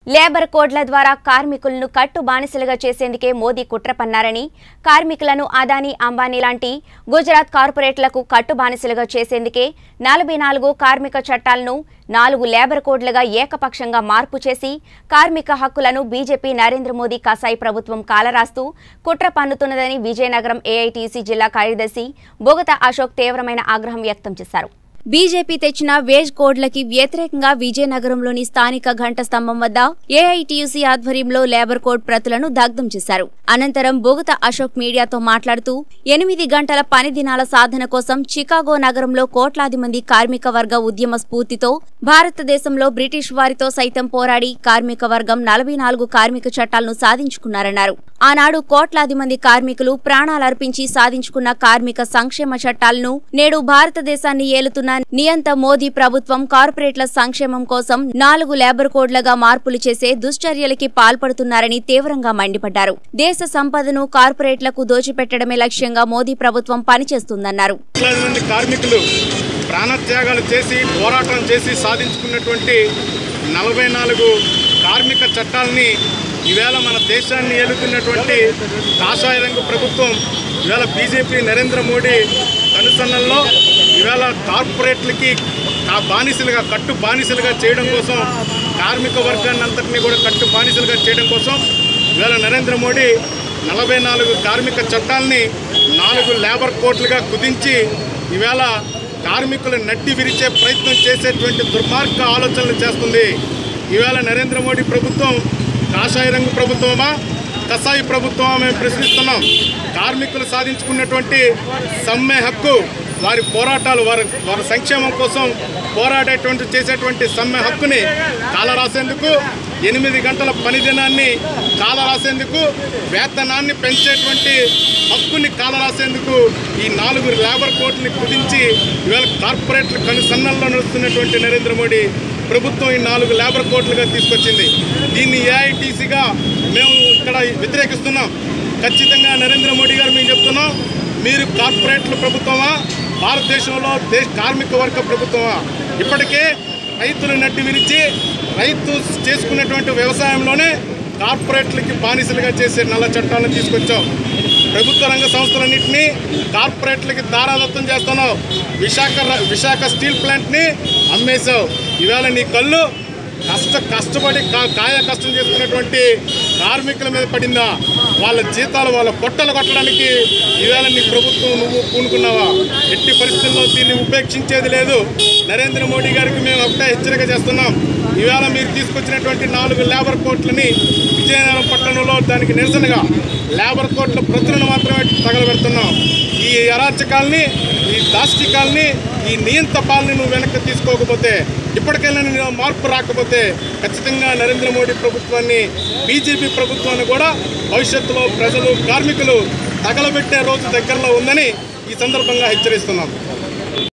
labour కోడ్ల ద్వారా కార్మికులను కట్టు బానిసలుగా చేసేందుకే మోదీ కుట్ర పన్నారని కార్మికులను అదానీ అంబానీ లాంటి గుజరాత్ కార్పొరేట్లకు కట్టు బానిసలుగా చేసేందుకే నలభై నాలుగు కార్మిక చట్టాలను నాలుగు లేబర్ కోడ్లుగా ఏకపక్షంగా మార్పు చేసి కార్మిక హక్కులను బీజేపీ నరేంద్ర మోదీ కసాయి ప్రభుత్వం కాలరాస్తూ కుట్ర పన్నుతున్నదని విజయనగరం ఏఐటీసీ జిల్లా కార్యదర్శి బొగత అశోక్ తీవ్రమైన ఆగ్రహం వ్యక్తం చేశారు బీజేపీ తెచ్చిన వేజ్ కోడ్లకి వ్యతిరేకంగా విజయనగరంలోని స్థానిక ఘంట స్తంభం వద్ద ఏఐటీయూసీ ఆధ్వర్యంలో లేబర్ కోడ్ ప్రతులను దగ్ధం చేశారు అనంతరం బొగత అశోక్ మీడియాతో మాట్లాడుతూ ఎనిమిది గంటల పని దినాల సాధన కోసం చికాగో నగరంలో కోట్లాది మంది కార్మిక వర్గ ఉద్యమ స్ఫూర్తితో భారతదేశంలో బ్రిటిష్ వారితో సైతం పోరాడి కార్మిక వర్గం నలభై నాలుగు కార్మిక చట్టాలను సాధించుకున్నారన్నారు ఆనాడు కోట్లాది మంది కార్మికులు ప్రాణాలర్పించి సాధించుకున్న కార్మిక సంక్షేమ చట్టాలను నేడు భారతదేశాన్ని ఏలుతున్న నియంత మోదీ ప్రభుత్వం కార్పొరేట్ల సంక్షేమం కోసం నాలుగు లేబర్ కోడ్లుగా మార్పులు చేసే దుశ్చర్యలకి పాల్పడుతున్నారని తీవ్రంగా మండిపడ్డారు దేశ సంపదను కార్పొరేట్లకు దోచిపెట్టడమే లక్ష్యంగా మోదీ ప్రభుత్వం పనిచేస్తుందన్నారు లక్షలాది మంది కార్మికులు ప్రాణత్యాగాలు చేసి పోరాటం చేసి సాధించుకున్నటువంటి నలభై నాలుగు కార్మిక చట్టాలని ఈవేళ మన దేశాన్ని ఏలుతున్నటువంటి కాషాయ రంగు ప్రభుత్వం ఈవేళ బీజేపీ నరేంద్ర మోడీ కనుసన్నల్లో ఈవేళ కార్పొరేట్లకి ఆ బానిసలుగా కట్టు బానిసలుగా చేయడం కోసం కార్మిక వర్గాన్ని అంతటినీ కూడా కట్టు బానిసలుగా చేయడం కోసం ఈవేళ నరేంద్ర మోడీ నలభై నాలుగు కార్మిక చట్టాలని నాలుగు లేబర్ కోట్లుగా కుదించి ఈవేళ కార్మికులు నడ్డి విరిచే ప్రయత్నం చేసేటువంటి దుర్మార్గ ఆలోచనలు చేస్తుంది ఈవేళ నరేంద్ర మోడీ ప్రభుత్వం కాషాయ రంగు ప్రభుత్వమా కసాయి ప్రభుత్వమా మేము ప్రశ్నిస్తున్నాం కార్మికులు సాధించుకున్నటువంటి సమ్మె హక్కు వారి పోరాటాలు వారి వారి సంక్షేమం కోసం పోరాడేటువంటి చేసేటువంటి సమ్మె హక్కుని కాలరాసేందుకు ఎనిమిది గంటల పని దినాన్ని కాలరాసేందుకు వేతనాన్ని పెంచేటువంటి హక్కుని కాలరాసేందుకు ఈ నాలుగు లేబర్ కోడ్ని కుదించి ఇవాళ కార్పొరేట్ల కనుసన్నల్లో నడుస్తున్నటువంటి నరేంద్ర మోడీ ప్రభుత్వం ఈ నాలుగు లేబర్ కోట్లుగా తీసుకొచ్చింది దీన్ని ఏఐటీసీగా మేము ఇక్కడ వ్యతిరేకిస్తున్నాం ఖచ్చితంగా నరేంద్ర మోడీ గారు మేము చెప్తున్నాం మీరు కార్పొరేట్ల ప్రభుత్వమా భారతదేశంలో దేశ కార్మిక వర్గ ప్రభుత్వమా ఇప్పటికే రైతులు నడ్డి విరిచి రైతు చేసుకున్నటువంటి వ్యవసాయంలోనే కార్పొరేట్లకి బానిసలుగా చేసే నల్ల చట్టాలను తీసుకొచ్చాం ప్రభుత్వ రంగ సంస్థలన్నింటినీ కార్పొరేట్లకి దారాదత్తం చేస్తున్నావు విశాఖ ర- విశాఖ స్టీల్ ప్లాంట్ని అమ్మేశావు ఇవాళ నీ కళ్ళు కష్ట కష్టపడి కా- కాయ కష్టం చేసుకున్నటువంటి కార్మికుల మీద పడిందా వాళ్ళ జీతాలు వాళ్ళ పొట్టలు కొట్టడానికి ఈవేళ నీ ప్రభుత్వం నువ్వు పూనుకున్నావా ఎట్టి పరిస్థితుల్లో దీన్ని ఉపేక్షించేది లేదు నరేంద్ర మోడీ గారికి మేము ఒకటే హెచ్చరిక చేస్తున్నాం ఈవేళ మీరు తీసుకొచ్చినటువంటి నాలుగు లేబర్ కోట్లని విజయనగరం పట్టణంలో దానికి నిరసనగా లేబర్ కోట్ల ప్రతులను మాత్రమే తగలబెడుతున్నాం ఈ అరాచకాల్ని ఈ దాష్టికాల్ని ఈ నియంత పాలన నువ్వు వెనక్కి తీసుకోకపోతే ఇప్పటికైనా నేను మార్పు రాకపోతే ఖచ్చితంగా నరేంద్ర మోడీ ప్రభుత్వాన్ని బీజేపీ ప్రభుత్వాన్ని కూడా భవిష్యత్తులో ప్రజలు కార్మికులు తగలబెట్టే రోజు దగ్గరలో ఉందని ఈ సందర్భంగా హెచ్చరిస్తున్నాం